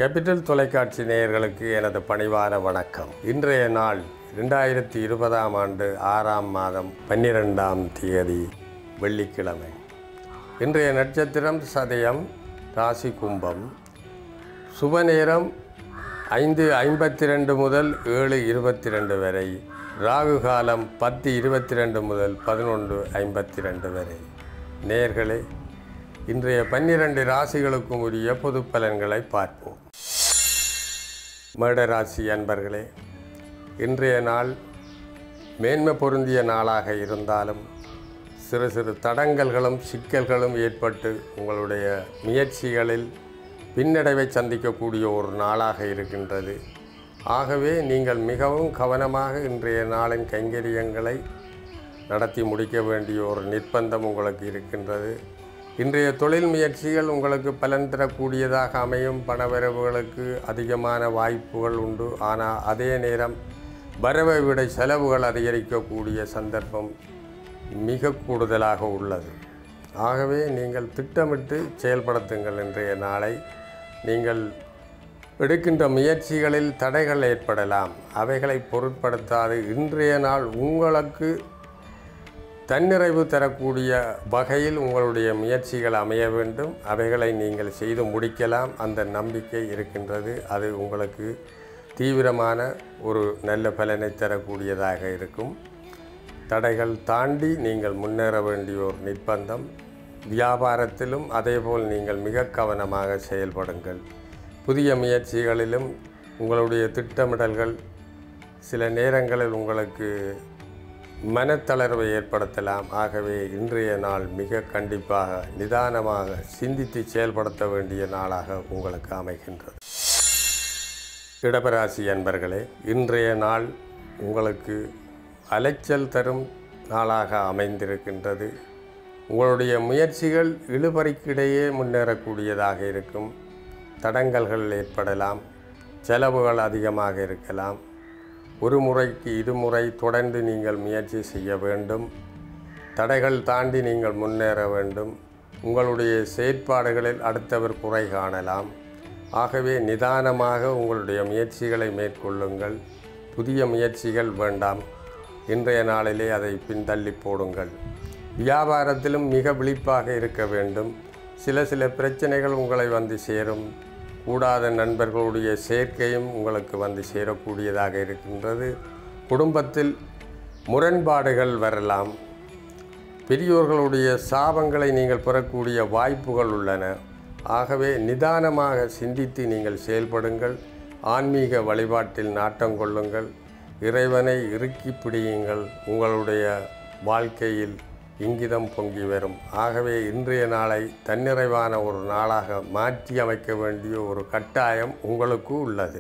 capital தொலைக்காட்சி நேயர்களுக்கு எனது பணிவான வணக்கம் இன்றைய நாள் ரெண்டாயிரத்தி இருபதாம் ஆண்டு ஆறாம் மாதம் பன்னிரெண்டாம் தேதி வெள்ளிக்கிழமை இன்றைய நட்சத்திரம் சதயம் ராசி கும்பம் சுப நேரம் ஐந்து ஐம்பத்தி ரெண்டு முதல் ஏழு இருபத்தி ரெண்டு வரை ராகு காலம் பத்து இருபத்தி ரெண்டு முதல் பதினொன்று ஐம்பத்தி ரெண்டு வரை நேர்களே இன்றைய பன்னிரண்டு ராசிகளுக்கும் உரிய பொது பலன்களை பார்ப்போம் மேடராசி அன்பர்களே இன்றைய நாள் மேன்மை பொருந்திய நாளாக இருந்தாலும் சிறு சிறு தடங்கல்களும் சிக்கல்களும் ஏற்பட்டு உங்களுடைய முயற்சிகளில் பின்னடைவை சந்திக்கக்கூடிய ஒரு நாளாக இருக்கின்றது ஆகவே நீங்கள் மிகவும் கவனமாக இன்றைய நாளின் கைங்கரியங்களை நடத்தி முடிக்க வேண்டிய ஒரு நிர்பந்தம் உங்களுக்கு இருக்கின்றது இன்றைய தொழில் முயற்சிகள் உங்களுக்கு பலன் தரக்கூடியதாக அமையும் பணவரவுகளுக்கு அதிகமான வாய்ப்புகள் உண்டு ஆனால் அதே நேரம் வரவை விட செலவுகள் அதிகரிக்கக்கூடிய சந்தர்ப்பம் மிக கூடுதலாக உள்ளது ஆகவே நீங்கள் திட்டமிட்டு செயல்படுத்துங்கள் இன்றைய நாளை நீங்கள் எடுக்கின்ற முயற்சிகளில் தடைகள் ஏற்படலாம் அவைகளை பொருட்படுத்தாது இன்றைய நாள் உங்களுக்கு தன்னிறைவு தரக்கூடிய வகையில் உங்களுடைய முயற்சிகள் அமைய வேண்டும் அவைகளை நீங்கள் செய்து முடிக்கலாம் அந்த நம்பிக்கை இருக்கின்றது அது உங்களுக்கு தீவிரமான ஒரு நல்ல பலனை தரக்கூடியதாக இருக்கும் தடைகள் தாண்டி நீங்கள் முன்னேற வேண்டிய ஒரு நிர்பந்தம் வியாபாரத்திலும் அதேபோல் நீங்கள் மிக கவனமாக செயல்படுங்கள் புதிய முயற்சிகளிலும் உங்களுடைய திட்டமிடல்கள் சில நேரங்களில் உங்களுக்கு மனத்தளர்வை ஏற்படுத்தலாம் ஆகவே இன்றைய நாள் மிக கண்டிப்பாக நிதானமாக சிந்தித்து செயல்படுத்த வேண்டிய நாளாக உங்களுக்கு அமைகின்றது இடபராசி அன்பர்களே இன்றைய நாள் உங்களுக்கு அலைச்சல் தரும் நாளாக அமைந்திருக்கின்றது உங்களுடைய முயற்சிகள் இழுபறிக்கிடையே முன்னேறக்கூடியதாக இருக்கும் தடங்கல்கள் ஏற்படலாம் செலவுகள் அதிகமாக இருக்கலாம் ஒரு முறைக்கு இருமுறை தொடர்ந்து நீங்கள் முயற்சி செய்ய வேண்டும் தடைகள் தாண்டி நீங்கள் முன்னேற வேண்டும் உங்களுடைய செயற்பாடுகளில் அடுத்தவர் குறை காணலாம் ஆகவே நிதானமாக உங்களுடைய முயற்சிகளை மேற்கொள்ளுங்கள் புதிய முயற்சிகள் வேண்டாம் இன்றைய நாளிலே அதை பின்தள்ளி போடுங்கள் வியாபாரத்திலும் மிக விழிப்பாக இருக்க வேண்டும் சில சில பிரச்சனைகள் உங்களை வந்து சேரும் கூடாத நண்பர்களுடைய சேர்க்கையும் உங்களுக்கு வந்து சேரக்கூடியதாக இருக்கின்றது குடும்பத்தில் முரண்பாடுகள் வரலாம் பெரியோர்களுடைய சாபங்களை நீங்கள் பெறக்கூடிய வாய்ப்புகள் உள்ளன ஆகவே நிதானமாக சிந்தித்து நீங்கள் செயல்படுங்கள் ஆன்மீக வழிபாட்டில் நாட்டம் கொள்ளுங்கள் இறைவனை இறுக்கி பிடியுங்கள் உங்களுடைய வாழ்க்கையில் இங்கிதம் பொங்கி வரும் ஆகவே இன்றைய நாளை தன்னிறைவான ஒரு நாளாக மாற்றி அமைக்க வேண்டிய ஒரு கட்டாயம் உங்களுக்கு உள்ளது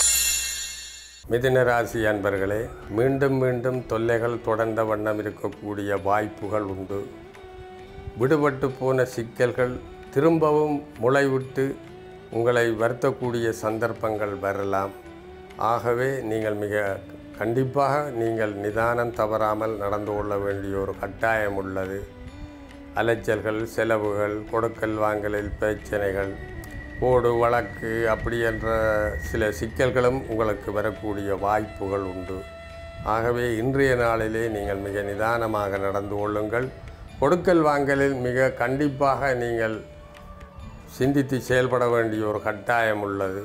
மிதுன ராசி அன்பர்களே மீண்டும் மீண்டும் தொல்லைகள் தொடர்ந்த வண்ணம் இருக்கக்கூடிய வாய்ப்புகள் உண்டு விடுபட்டு போன சிக்கல்கள் திரும்பவும் முளைவிட்டு உங்களை வருத்தக்கூடிய சந்தர்ப்பங்கள் வரலாம் ஆகவே நீங்கள் மிக கண்டிப்பாக நீங்கள் நிதானம் தவறாமல் நடந்து கொள்ள வேண்டிய ஒரு கட்டாயம் உள்ளது அலைச்சல்கள் செலவுகள் கொடுக்கல் வாங்கலில் பிரச்சனைகள் கோடு வழக்கு அப்படி என்ற சில சிக்கல்களும் உங்களுக்கு வரக்கூடிய வாய்ப்புகள் உண்டு ஆகவே இன்றைய நாளிலே நீங்கள் மிக நிதானமாக நடந்து கொள்ளுங்கள் கொடுக்கல் வாங்கலில் மிக கண்டிப்பாக நீங்கள் சிந்தித்து செயல்பட வேண்டிய ஒரு கட்டாயம் உள்ளது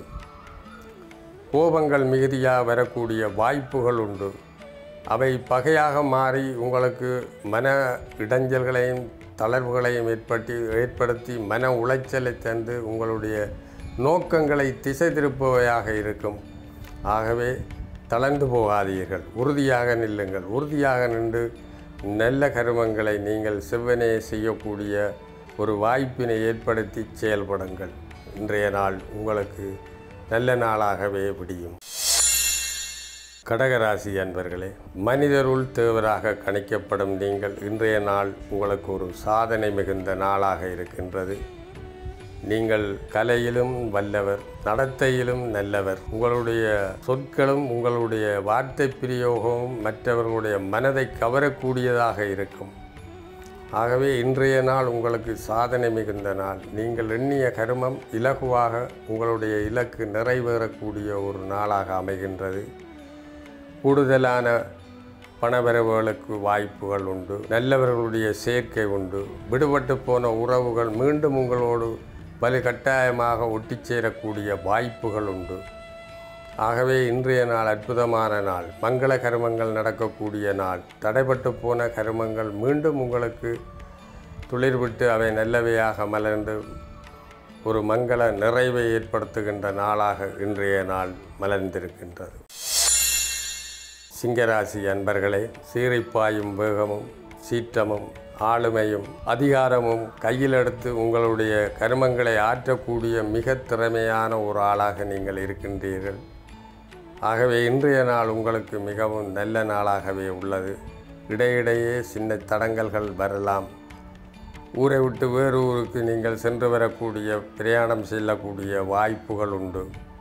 கோபங்கள் மிகுதியாக வரக்கூடிய வாய்ப்புகள் உண்டு அவை பகையாக மாறி உங்களுக்கு மன இடைஞ்சல்களையும் தளர்வுகளையும் ஏற்படுத்தி ஏற்படுத்தி மன உளைச்சலை தந்து உங்களுடைய நோக்கங்களை திசை திருப்புவையாக இருக்கும் ஆகவே தளர்ந்து போகாதீர்கள் உறுதியாக நில்லுங்கள் உறுதியாக நின்று நல்ல கருமங்களை நீங்கள் செவ்வனே செய்யக்கூடிய ஒரு வாய்ப்பினை ஏற்படுத்தி செயல்படுங்கள் இன்றைய நாள் உங்களுக்கு நல்ல நாளாகவே விடியும் கடகராசி அன்பர்களே மனிதருள் தேவராக கணிக்கப்படும் நீங்கள் இன்றைய நாள் உங்களுக்கு ஒரு சாதனை மிகுந்த நாளாக இருக்கின்றது நீங்கள் கலையிலும் வல்லவர் நடத்தையிலும் நல்லவர் உங்களுடைய சொற்களும் உங்களுடைய வார்த்தை பிரயோகமும் மற்றவர்களுடைய மனதை கவரக்கூடியதாக இருக்கும் ஆகவே இன்றைய நாள் உங்களுக்கு சாதனை மிகுந்த நாள் நீங்கள் எண்ணிய கருமம் இலகுவாக உங்களுடைய இலக்கு நிறைவேறக்கூடிய ஒரு நாளாக அமைகின்றது கூடுதலான பணவரவுகளுக்கு வாய்ப்புகள் உண்டு நல்லவர்களுடைய சேர்க்கை உண்டு விடுபட்டு போன உறவுகள் மீண்டும் உங்களோடு வலு கட்டாயமாக ஒட்டிச் சேரக்கூடிய வாய்ப்புகள் உண்டு ஆகவே இன்றைய நாள் அற்புதமான நாள் மங்கள கருமங்கள் நடக்கக்கூடிய நாள் தடைபட்டு போன கருமங்கள் மீண்டும் உங்களுக்கு துளிர்விட்டு அவை நல்லவையாக மலர்ந்து ஒரு மங்கள நிறைவை ஏற்படுத்துகின்ற நாளாக இன்றைய நாள் மலர்ந்திருக்கின்றது சிங்கராசி அன்பர்களே சீறிப்பாயும் வேகமும் சீற்றமும் ஆளுமையும் அதிகாரமும் கையில் எடுத்து உங்களுடைய கருமங்களை ஆற்றக்கூடிய மிக திறமையான ஒரு ஆளாக நீங்கள் இருக்கின்றீர்கள் ஆகவே இன்றைய நாள் உங்களுக்கு மிகவும் நல்ல நாளாகவே உள்ளது இடையிடையே சின்ன தடங்கல்கள் வரலாம் ஊரை விட்டு வேறு ஊருக்கு நீங்கள் சென்று வரக்கூடிய பிரயாணம் செல்லக்கூடிய வாய்ப்புகள் உண்டு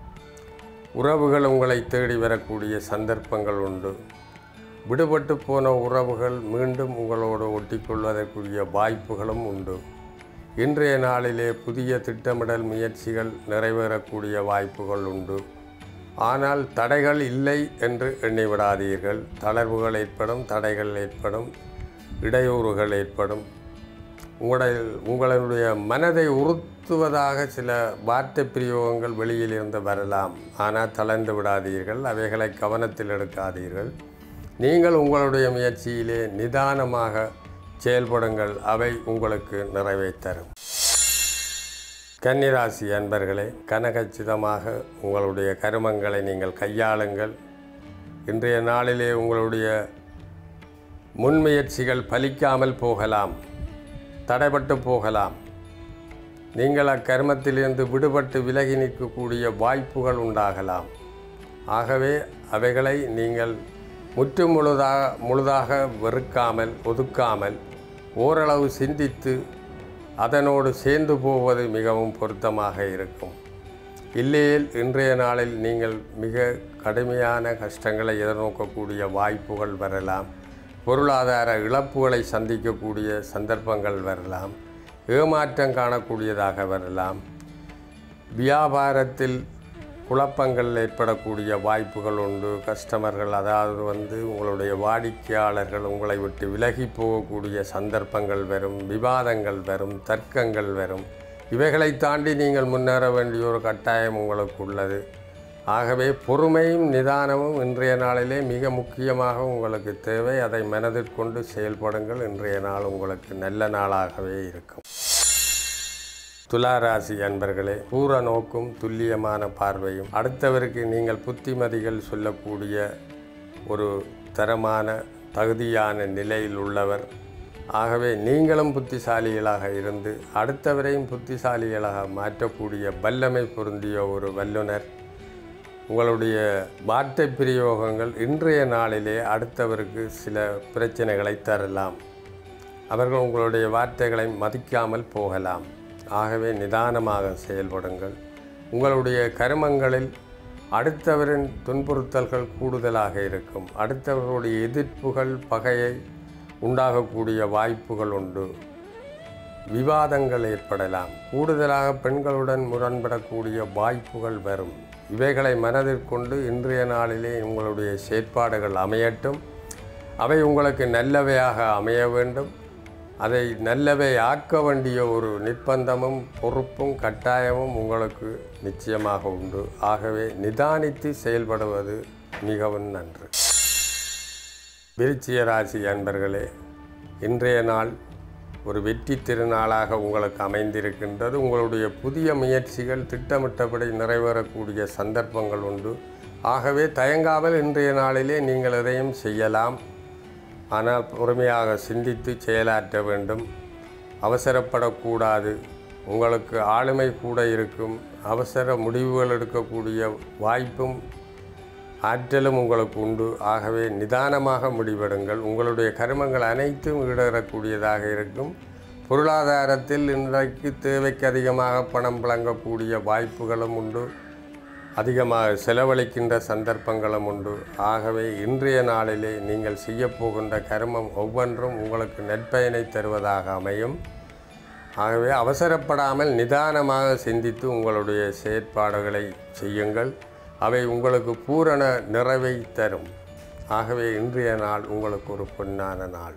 உறவுகள் உங்களை தேடி வரக்கூடிய சந்தர்ப்பங்கள் உண்டு விடுபட்டு போன உறவுகள் மீண்டும் உங்களோடு ஒட்டிக்கொள்வதற்குரிய வாய்ப்புகளும் உண்டு இன்றைய நாளிலே புதிய திட்டமிடல் முயற்சிகள் நிறைவேறக்கூடிய வாய்ப்புகள் உண்டு ஆனால் தடைகள் இல்லை என்று எண்ணிவிடாதீர்கள் தளர்வுகள் ஏற்படும் தடைகள் ஏற்படும் இடையூறுகள் ஏற்படும் உங்களுடைய உங்களுடைய மனதை உறுத்துவதாக சில வார்த்தை பிரயோகங்கள் வெளியில் இருந்து வரலாம் ஆனால் தளர்ந்து விடாதீர்கள் அவைகளை கவனத்தில் எடுக்காதீர்கள் நீங்கள் உங்களுடைய முயற்சியிலே நிதானமாக செயல்படுங்கள் அவை உங்களுக்கு நிறைவை தரும் கன்னிராசி அன்பர்களே கனகச்சிதமாக உங்களுடைய கருமங்களை நீங்கள் கையாளுங்கள் இன்றைய நாளிலே உங்களுடைய முன்முயற்சிகள் பலிக்காமல் போகலாம் தடைபட்டு போகலாம் நீங்கள் அக்கர்மத்திலிருந்து விடுபட்டு விலகி நிற்கக்கூடிய வாய்ப்புகள் உண்டாகலாம் ஆகவே அவைகளை நீங்கள் முற்று முழுதாக முழுதாக வெறுக்காமல் ஒதுக்காமல் ஓரளவு சிந்தித்து அதனோடு சேர்ந்து போவது மிகவும் பொருத்தமாக இருக்கும் இல்லையேல் இன்றைய நாளில் நீங்கள் மிக கடுமையான கஷ்டங்களை எதிர்நோக்கக்கூடிய வாய்ப்புகள் வரலாம் பொருளாதார இழப்புகளை சந்திக்கக்கூடிய சந்தர்ப்பங்கள் வரலாம் ஏமாற்றம் காணக்கூடியதாக வரலாம் வியாபாரத்தில் குழப்பங்கள் ஏற்படக்கூடிய வாய்ப்புகள் உண்டு கஸ்டமர்கள் அதாவது வந்து உங்களுடைய வாடிக்கையாளர்கள் உங்களை விட்டு விலகி போகக்கூடிய சந்தர்ப்பங்கள் வரும் விவாதங்கள் வரும் தர்க்கங்கள் வரும் இவைகளை தாண்டி நீங்கள் முன்னேற வேண்டிய ஒரு கட்டாயம் உங்களுக்கு உள்ளது ஆகவே பொறுமையும் நிதானமும் இன்றைய நாளிலே மிக முக்கியமாக உங்களுக்கு தேவை அதை மனதிற்கொண்டு செயல்படுங்கள் இன்றைய நாள் உங்களுக்கு நல்ல நாளாகவே இருக்கும் துளாராசி அன்பர்களே பூர நோக்கும் துல்லியமான பார்வையும் அடுத்தவருக்கு நீங்கள் புத்திமதிகள் சொல்லக்கூடிய ஒரு தரமான தகுதியான நிலையில் உள்ளவர் ஆகவே நீங்களும் புத்திசாலிகளாக இருந்து அடுத்தவரையும் புத்திசாலிகளாக மாற்றக்கூடிய வல்லமை பொருந்திய ஒரு வல்லுனர் உங்களுடைய வார்த்தை பிரயோகங்கள் இன்றைய நாளிலே அடுத்தவருக்கு சில பிரச்சனைகளை தரலாம் அவர்கள் உங்களுடைய வார்த்தைகளை மதிக்காமல் போகலாம் ஆகவே நிதானமாக செயல்படுங்கள் உங்களுடைய கருமங்களில் அடுத்தவரின் துன்புறுத்தல்கள் கூடுதலாக இருக்கும் அடுத்தவர்களுடைய எதிர்ப்புகள் பகையை உண்டாகக்கூடிய வாய்ப்புகள் உண்டு விவாதங்கள் ஏற்படலாம் கூடுதலாக பெண்களுடன் முரண்படக்கூடிய வாய்ப்புகள் வரும் இவைகளை மனதிற்கொண்டு இன்றைய நாளிலே உங்களுடைய செயற்பாடுகள் அமையட்டும் அவை உங்களுக்கு நல்லவையாக அமைய வேண்டும் அதை நல்லவை ஆக்க வேண்டிய ஒரு நிர்பந்தமும் பொறுப்பும் கட்டாயமும் உங்களுக்கு நிச்சயமாக உண்டு ஆகவே நிதானித்து செயல்படுவது மிகவும் நன்று விருச்சிக ராசி அன்பர்களே இன்றைய நாள் ஒரு வெற்றி திருநாளாக உங்களுக்கு அமைந்திருக்கின்றது உங்களுடைய புதிய முயற்சிகள் திட்டமிட்டபடி நிறைவேறக்கூடிய சந்தர்ப்பங்கள் உண்டு ஆகவே தயங்காமல் இன்றைய நாளிலே நீங்கள் எதையும் செய்யலாம் ஆனால் பொறுமையாக சிந்தித்து செயலாற்ற வேண்டும் அவசரப்படக்கூடாது உங்களுக்கு ஆளுமை கூட இருக்கும் அவசர முடிவுகள் எடுக்கக்கூடிய வாய்ப்பும் ஆற்றலும் உங்களுக்கு உண்டு ஆகவே நிதானமாக முடிவெடுங்கள் உங்களுடைய கருமங்கள் அனைத்தும் ஈடேறக்கூடியதாக இருக்கும் பொருளாதாரத்தில் இன்றைக்கு தேவைக்கு அதிகமாக பணம் வழங்கக்கூடிய வாய்ப்புகளும் உண்டு அதிகமாக செலவழிக்கின்ற சந்தர்ப்பங்களும் உண்டு ஆகவே இன்றைய நாளிலே நீங்கள் செய்யப்போகின்ற கர்மம் ஒவ்வொன்றும் உங்களுக்கு நற்பயனை தருவதாக அமையும் ஆகவே அவசரப்படாமல் நிதானமாக சிந்தித்து உங்களுடைய செயற்பாடுகளை செய்யுங்கள் அவை உங்களுக்கு பூரண நிறைவை தரும் ஆகவே இன்றைய நாள் உங்களுக்கு ஒரு பொன்னான நாள்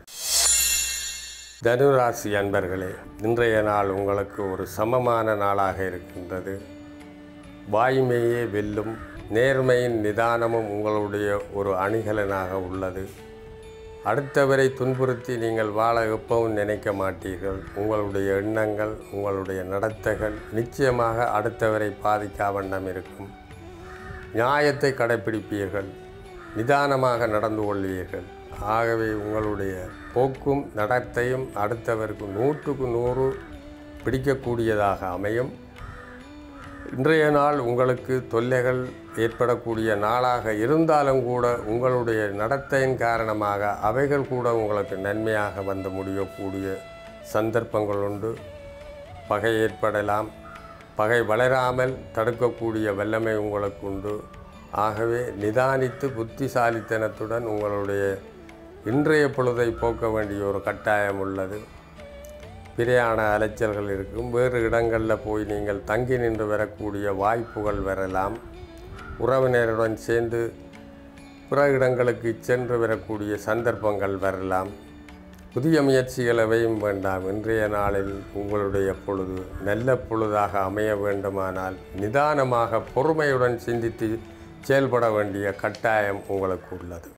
தனுராசி அன்பர்களே இன்றைய நாள் உங்களுக்கு ஒரு சமமான நாளாக இருக்கின்றது வாய்மையே வெல்லும் நேர்மையின் நிதானமும் உங்களுடைய ஒரு அணிகலனாக உள்ளது அடுத்தவரை துன்புறுத்தி நீங்கள் வாழ எப்பவும் நினைக்க மாட்டீர்கள் உங்களுடைய எண்ணங்கள் உங்களுடைய நடத்தைகள் நிச்சயமாக அடுத்தவரை பாதிக்கா வண்ணம் இருக்கும் நியாயத்தை கடைப்பிடிப்பீர்கள் நிதானமாக நடந்து கொள்வீர்கள் ஆகவே உங்களுடைய போக்கும் நடத்தையும் அடுத்தவருக்கு நூற்றுக்கு நூறு பிடிக்கக்கூடியதாக அமையும் இன்றைய நாள் உங்களுக்கு தொல்லைகள் ஏற்படக்கூடிய நாளாக இருந்தாலும் கூட உங்களுடைய நடத்தையின் காரணமாக அவைகள் கூட உங்களுக்கு நன்மையாக வந்து முடியக்கூடிய சந்தர்ப்பங்கள் உண்டு பகை ஏற்படலாம் பகை வளராமல் தடுக்கக்கூடிய வல்லமை உங்களுக்கு உண்டு ஆகவே நிதானித்து புத்திசாலித்தனத்துடன் உங்களுடைய இன்றைய பொழுதை போக்க வேண்டிய ஒரு கட்டாயம் உள்ளது பிரயாண அலைச்சல்கள் இருக்கும் வேறு இடங்களில் போய் நீங்கள் தங்கி நின்று வரக்கூடிய வாய்ப்புகள் வரலாம் உறவினருடன் சேர்ந்து பிற இடங்களுக்கு சென்று வரக்கூடிய சந்தர்ப்பங்கள் வரலாம் புதிய முயற்சிகள் எவையும் வேண்டாம் இன்றைய நாளில் உங்களுடைய பொழுது நல்ல பொழுதாக அமைய வேண்டுமானால் நிதானமாக பொறுமையுடன் சிந்தித்து செயல்பட வேண்டிய கட்டாயம் உங்களுக்கு உள்ளது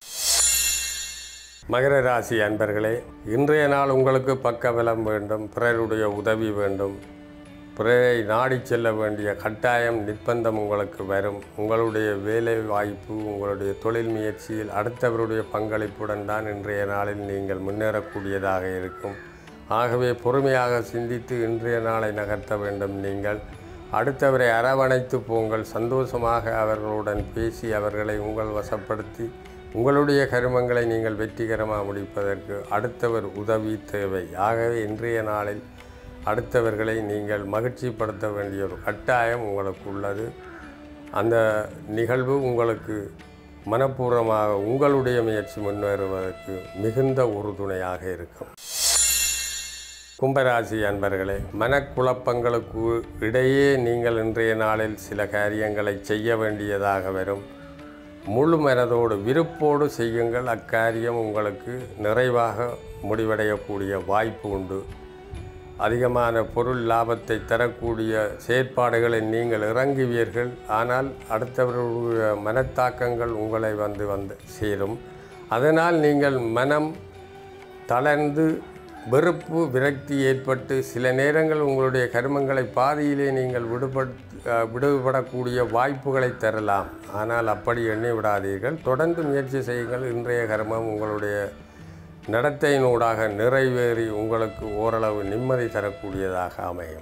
மகர ராசி அன்பர்களே இன்றைய நாள் உங்களுக்கு பக்கபலம் வேண்டும் பிறருடைய உதவி வேண்டும் பிறரை நாடி செல்ல வேண்டிய கட்டாயம் நிர்பந்தம் உங்களுக்கு வரும் உங்களுடைய வேலை வாய்ப்பு உங்களுடைய தொழில் முயற்சியில் அடுத்தவருடைய பங்களிப்புடன் தான் இன்றைய நாளில் நீங்கள் முன்னேறக்கூடியதாக இருக்கும் ஆகவே பொறுமையாக சிந்தித்து இன்றைய நாளை நகர்த்த வேண்டும் நீங்கள் அடுத்தவரை அரவணைத்து போங்கள் சந்தோஷமாக அவர்களுடன் பேசி அவர்களை உங்கள் வசப்படுத்தி உங்களுடைய கருமங்களை நீங்கள் வெற்றிகரமாக முடிப்பதற்கு அடுத்தவர் உதவி தேவை ஆகவே இன்றைய நாளில் அடுத்தவர்களை நீங்கள் மகிழ்ச்சிப்படுத்த வேண்டிய ஒரு கட்டாயம் உங்களுக்கு உள்ளது அந்த நிகழ்வு உங்களுக்கு மனப்பூர்வமாக உங்களுடைய முயற்சி முன்னேறுவதற்கு மிகுந்த உறுதுணையாக இருக்கும் கும்பராசி அன்பர்களே மனக்குழப்பங்களுக்கு இடையே நீங்கள் இன்றைய நாளில் சில காரியங்களை செய்ய வேண்டியதாக வரும் முழு மனதோடு விருப்போடு செய்யுங்கள் அக்காரியம் உங்களுக்கு நிறைவாக முடிவடையக்கூடிய வாய்ப்பு உண்டு அதிகமான பொருள் லாபத்தை தரக்கூடிய செயற்பாடுகளை நீங்கள் இறங்குவீர்கள் ஆனால் அடுத்தவர்களுடைய மனத்தாக்கங்கள் உங்களை வந்து வந்து சேரும் அதனால் நீங்கள் மனம் தளர்ந்து வெறுப்பு விரக்தி ஏற்பட்டு சில நேரங்கள் உங்களுடைய கர்மங்களை பாதியிலே நீங்கள் விடுபட் அஹ், விடுபடக்கூடிய வாய்ப்புகளை தரலாம் ஆனால் அப்படி எண்ணி விடாதீர்கள் தொடர்ந்து முயற்சி செய்யுங்கள் இன்றைய கர்மம் உங்களுடைய நடத்தையினூடாக நிறைவேறி உங்களுக்கு ஓரளவு நிம்மதி தரக்கூடியதாக அமையும்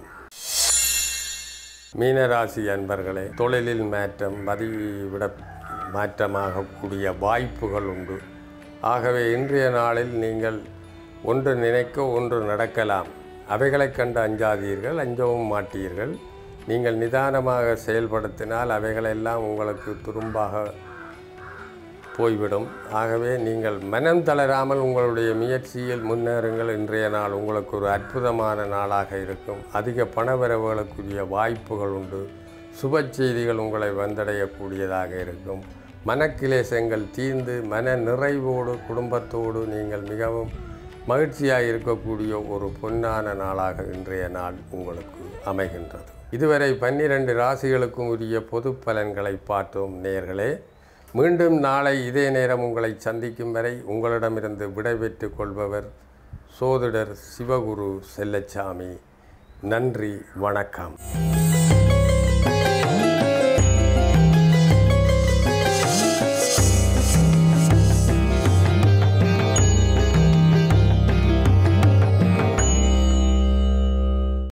மீனராசி அன்பர்களே தொழிலில் மாற்றம் மதிவிட மாற்றமாகக்கூடிய வாய்ப்புகள் உண்டு ஆகவே இன்றைய நாளில் நீங்கள் ஒன்று நினைக்க ஒன்று நடக்கலாம் அவைகளைக் கண்டு அஞ்சாதீர்கள் அஞ்சவும் மாட்டீர்கள் நீங்கள் நிதானமாக செயல்படுத்தினால் அவைகளெல்லாம் உங்களுக்கு துரும்பாக போய்விடும் ஆகவே நீங்கள் மனம் தளராமல் உங்களுடைய முயற்சியில் முன்னேறுங்கள் இன்றைய நாள் உங்களுக்கு ஒரு அற்புதமான நாளாக இருக்கும் அதிக பணவரவுகளுக்குரிய வாய்ப்புகள் உண்டு சுப செய்திகள் உங்களை வந்தடையக்கூடியதாக இருக்கும் மனக்கிலேசங்கள் தீர்ந்து மன நிறைவோடு குடும்பத்தோடு நீங்கள் மிகவும் மகிழ்ச்சியாக இருக்கக்கூடிய ஒரு பொன்னான நாளாக இன்றைய நாள் உங்களுக்கு அமைகின்றது இதுவரை பன்னிரண்டு ராசிகளுக்கும் உரிய பொது பலன்களை பார்த்தோம் நேயர்களே மீண்டும் நாளை இதே நேரம் உங்களை சந்திக்கும் வரை உங்களிடமிருந்து விடைபெற்றுக் கொள்பவர் சோதிடர் சிவகுரு செல்லச்சாமி நன்றி வணக்கம்